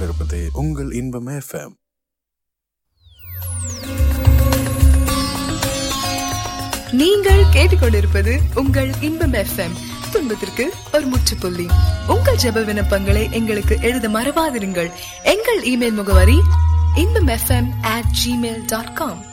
கேட்டுக்கொண்டிருப்பது உங்கள் இன்பம் எஃப்எம் நீங்கள் கேட்டுக்கொண்டிருப்பது உங்கள் இன்பம் எஃப்எம் துன்பத்திற்கு ஒரு முற்றுப்புள்ளி உங்கள் ஜெப விண்ணப்பங்களை எங்களுக்கு எழுத மறவாதிருங்கள் எங்கள் இமெயில் முகவரி Inbam FM at Gmail dot com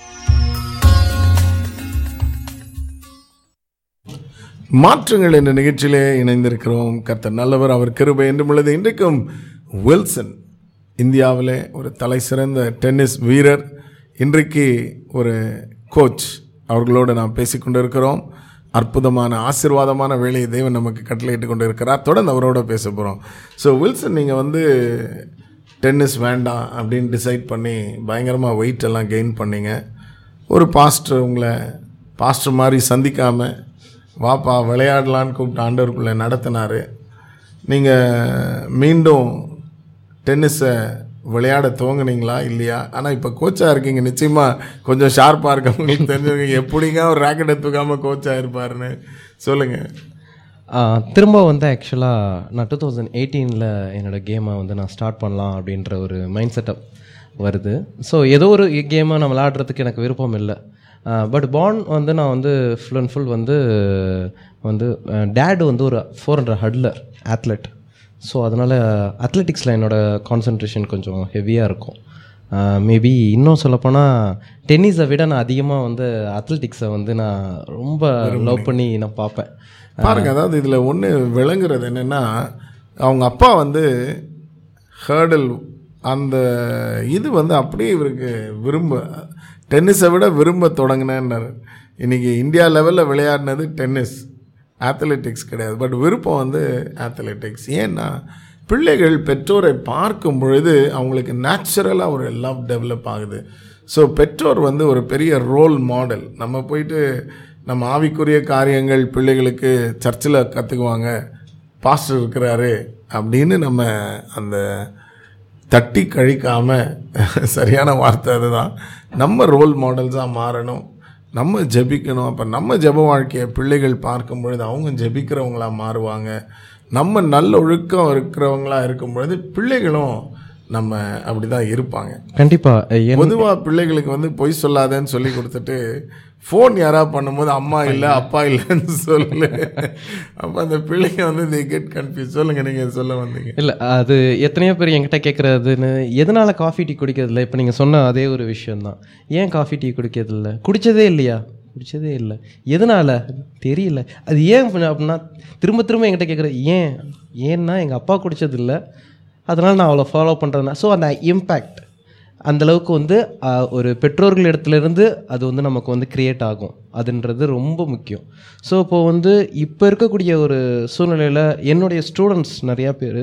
மாற்றங்கள் என்ற நிகழ்ச்சியிலே இணைந்திருக்கிறோம் கர்த்தர் நல்லவர் அவர் கிருபை என்றும் உள்ளது இன்றைக்கும் வில்சன் இந்தியாவிலே ஒரு தலை சிறந்த டென்னிஸ் வீரர் இன்றைக்கு ஒரு கோச் அவர்களோடு நாம் பேசிக்கொண்டிருக்கிறோம் அற்புதமான ஆசீர்வாதமான வேலையை தேவன் நமக்கு கட்டளையிட்டு கொண்டு இருக்கிறார் தொடர்ந்து அவரோட பேச போகிறோம் ஸோ வில்சன் நீங்கள் வந்து டென்னிஸ் வேண்டாம் அப்படின்னு டிசைட் பண்ணி பயங்கரமாக வெயிட் எல்லாம் கெயின் பண்ணீங்க ஒரு பாஸ்டர் உங்களை பாஸ்டர் மாதிரி சந்திக்காமல் வாப்பா விளையாடலான்னு கூப்பிட்டு ஆண்டவருக்குள்ளே நடத்தினார் நீங்கள் மீண்டும் டென்னிஸை விளையாட துவங்குனீங்களா இல்லையா ஆனால் இப்போ கோச்சாக இருக்கீங்க நிச்சயமாக கொஞ்சம் ஷார்ப்பாக இருக்கவங்களுக்கு தெரிஞ்சவங்க எப்படிங்க ஒரு ராக்கெட்டை தூக்காமல் கோச்சாக இருப்பாருன்னு சொல்லுங்கள் ஆ, திரும்ப வந்து ஆக்சுவலாக நான் டூ தௌசண்ட் எயிட்டீனில் என்னோடய கேமை வந்து நான் ஸ்டார்ட் பண்ணலாம் அப்படின்ற ஒரு மைண்ட் செட்டப் வருது ஸோ ஏதோ ஒரு கேமை நான் விளையாடுறதுக்கு எனக்கு விருப்பம் இல்லை பட் பான் வந்து நான் வந்து ஃபுல் அண்ட் ஃபுல் வந்து வந்து டேடு வந்து ஒரு four hundred hurdler athlete so அதனால் அத்லெட்டிக்ஸில் என்னோடய கான்சன்ட்ரேஷன் கொஞ்சம் ஹெவியாக இருக்கும் மேபி இன்னும் சொல்லப்போனால் டென்னிஸை விட நான் அதிகமாக வந்து அத்லெட்டிக்ஸை வந்து நான் ரொம்ப லவ் பண்ணி நான் பார்ப்பேன் பாருங்க அதாவது இதில் ஒன்று விளங்குறது என்னென்னா அவங்க அப்பா வந்து ஹேர்டல் அந்த இது வந்து அப்படியே இவருக்கு விரும்ப டென்னிஸை விட விரும்ப தொடங்கினேன்னாரு இன்றைக்கி இந்தியா லெவலில் விளையாடினது டென்னிஸ் அத்லெட்டிக்ஸ் கிடையாது பட் விருப்பம் வந்து அத்லெட்டிக்ஸ் ஏன்னா பிள்ளைகள் பெற்றோரை பார்க்கும் பொழுது அவங்களுக்கு நேச்சுரலாக ஒரு லவ் டெவலப் ஆகுது ஸோ பெற்றோர் வந்து ஒரு பெரிய ரோல் மாடல் நம்ம போயிட்டு நம்ம ஆவிக்குரிய காரியங்கள் பிள்ளைகளுக்கு சர்ச்சில் கற்றுக்குவாங்க பாஸ்டர் இருக்கிறாரு அப்படின்னு நம்ம அந்த தட்டி கழிக்காம சரியான வார்த்தை அதுதான் நம்ம ரோல் மாடல்ஸாக மாறணும் நம்ம ஜெபிக்கணும் அப்போ நம்ம ஜெப வாழ்க்கையை பிள்ளைகள் பார்க்கும் பொழுது அவங்க ஜெபிக்கிறவங்களா மாறுவாங்க நம்ம நல்ல ஒழுக்கம் இருக்கிறவங்களா இருக்கும் பொழுது பிள்ளைகளும் நம்ம அப்படி தான் இருப்பாங்க கண்டிப்பாக என் பொதுவாக பிள்ளைகளுக்கு வந்து பொய் சொல்லாதேன்னு சொல்லி கொடுத்துட்டு ஃபோன் யாராவது பண்ணும்போது அம்மா இல்லை அப்பா இல்லைன்னு சொல்லு அப்போ அந்த பிள்ளைங்க வந்து they கெட் கன்ஃபியூஸ் சொல்லுங்கள் நீங்கள் சொல்ல வந்தீங்க இல்லை அது எத்தனையோ பேர் என்கிட்ட கேட்குறதுன்னு எதனால் காஃபி டீ குடிக்கிறதில்ல இப்போ நீங்கள் சொன்ன அதே ஒரு விஷயந்தான் ஏன் காஃபி டீ குடிக்கிறதில்ல குடித்ததே இல்லையா குடித்ததே இல்லை எதனால் தெரியல அது ஏன் பண்ண- அப்படின்னா திரும்ப திரும்ப என்கிட்ட கேட்குறது ஏன் ஏன்னா எங்கள் அப்பா குடித்ததில்ல அதனால் நான் அவ்வளோ ஃபாலோ பண்ணுறதுனா ஸோ அந்த இம்பேக்ட் அந்தளவுக்கு வந்து ஆஹ், ஒரு பெற்றோர்கள் இடத்துலேருந்து அது வந்து நமக்கு வந்து க்ரியேட் ஆகும் அதுன்றது ரொம்ப முக்கியம் ஸோ இப்போது வந்து இப்போ இருக்கக்கூடிய ஒரு சூழ்நிலையில் என்னுடைய ஸ்டூடெண்ட்ஸ் நிறையா பேர்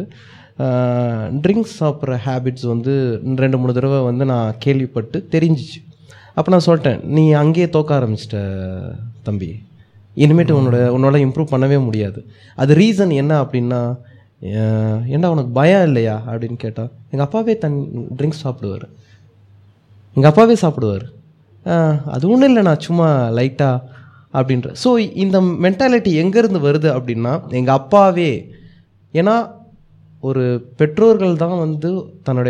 ட்ரிங்க்ஸ் சாப்பிட்ற ஹேபிட்ஸ் வந்து ரெண்டு மூணு தடவை வந்து நான் கேள்விப்பட்டு தெரிஞ்சிச்சு அப்போ நான் சொல்லிட்டேன் நீ அங்கேயே தோக்க ஆரம்பிச்சிட்ட தம்பி இனிமேட்டு உன்னோட உன்னால் இம்ப்ரூவ் பண்ணவே முடியாது அது ரீசன் என்ன அப்படின்னா அஹ், ஏன்டா உனக்கு பயம் இல்லையா அப்படின்னு கேட்டால் எங்கள் அப்பாவே தன் ட்ரிங்க்ஸ் சாப்பிடுவார் எங்கள் அப்பாவே சாப்பிடுவார் அது ஒன்றும் இல்லை நான் சும்மா லைட்டாக அப்படின்ற ஸோ இந்த மென்டாலிட்டி எங்கேருந்து வருது அப்படின்னா எங்கள் அப்பாவே ஏன்னா ஒரு பெற்றோர்கள் தான் வந்து தன்னுடைய